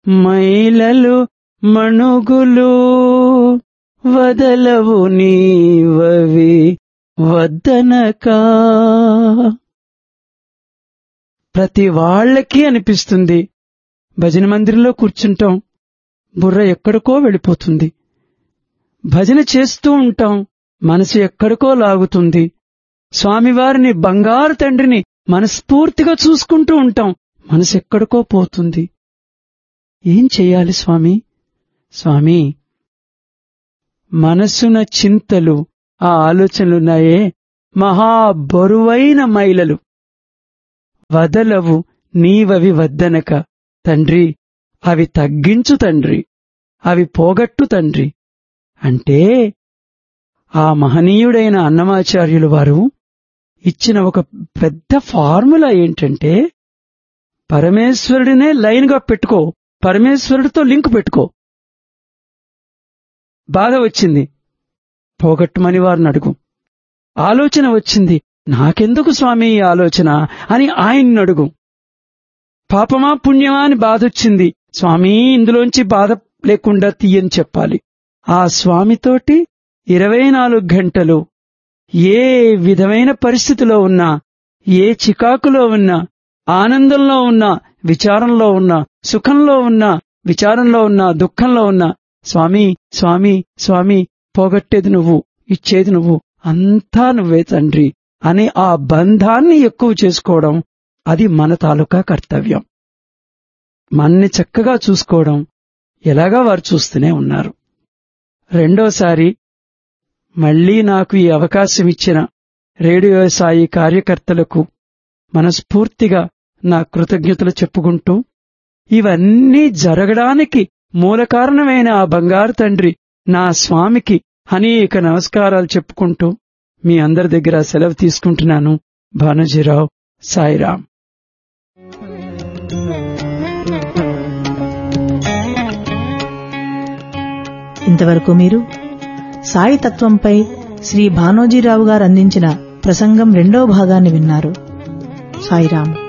మైలలు మణుగులు వదలవు నీవవి వద్దనకా ప్రతి వాళ్ళకి అనిపిస్తుంది భజన మందిరంలో కూర్చుంటాం బుర్ర ఎక్కడికో వెళ్ళిపోతుంది భజన చేస్తూ ఉంటాం మనసు ఎక్కడికో లాగుతుంది స్వామివారిని బంగారు తండ్రిని మనస్ఫూర్తిగా చూసుకుంటూ ఉంటాం మనసు ఎక్కడికో పోతుంది ఏం చెయ్యాలి స్వామి స్వామి మనసున చింతలు ఆ ఆలోచనలున్నాయే మహా బరువైన మైలలు వదలవు నీవవి వద్దనక తండ్రి అవి తగ్గించు తండ్రి అవి పోగట్టు తండ్రి అంటే ఆ మహనీయుడైన అన్నమాచార్యులు వారు ఇచ్చిన ఒక పెద్ద ఫార్ములా ఏంటంటే పరమేశ్వరుడినే లైన్గా పెట్టుకో పరమేశ్వరుడితో లింక్ పెట్టుకో బాధ వచ్చింది పోగొట్టమని వారిని అడుగు ఆలోచన వచ్చింది నాకెందుకు స్వామి ఈ ఆలోచన అని ఆయన్ని అడుగు పాపమా పుణ్యమా అని బాధొచ్చింది స్వామి ఇందులోంచి బాధ లేకుండా తీయని చెప్పాలి ఆ స్వామితోటి ఇరవై నాలుగు గంటలు ఏ విధమైన పరిస్థితిలో ఉన్నా ఏ చికాకులో ఉన్నా ఆనందంలో ఉన్నా విచారంలో ఉన్నా సుఖంలో ఉన్నా విచారంలో ఉన్నా దుఃఖంలో ఉన్నా స్వామి స్వామి స్వామి పోగొట్టేది నువ్వు ఇచ్చేది నువ్వు అంతా నువ్వే తండ్రి అనే ఆ బంధాన్ని ఎక్కువ చేసుకోవడం అది మన తాలూకా కర్తవ్యం మన్ని చక్కగా చూసుకోవడం ఎలాగా వారు చూస్తూనే ఉన్నారు రెండోసారి మళ్లీ నాకు ఈ అవకాశం ఇచ్చిన రేడియో సాయి కార్యకర్తలకు మనస్ఫూర్తిగా నా కృతజ్ఞతలు చెప్పుకుంటూ ఇవన్నీ జరగడానికి మూల కారణమైన ఆ బంగారు తండ్రి నా స్వామికి అనేక నమస్కారాలు చెప్పుకుంటూ మీ అందరి దగ్గర సెలవు తీసుకుంటున్నాను భానుజీరావు సాయిరాం ఇంతవరకు మీరు సాయి తత్వంపై శ్రీ భానోజీరావు గారు అందించిన ప్రసంగం రెండో భాగాన్ని విన్నారు సాయిరాం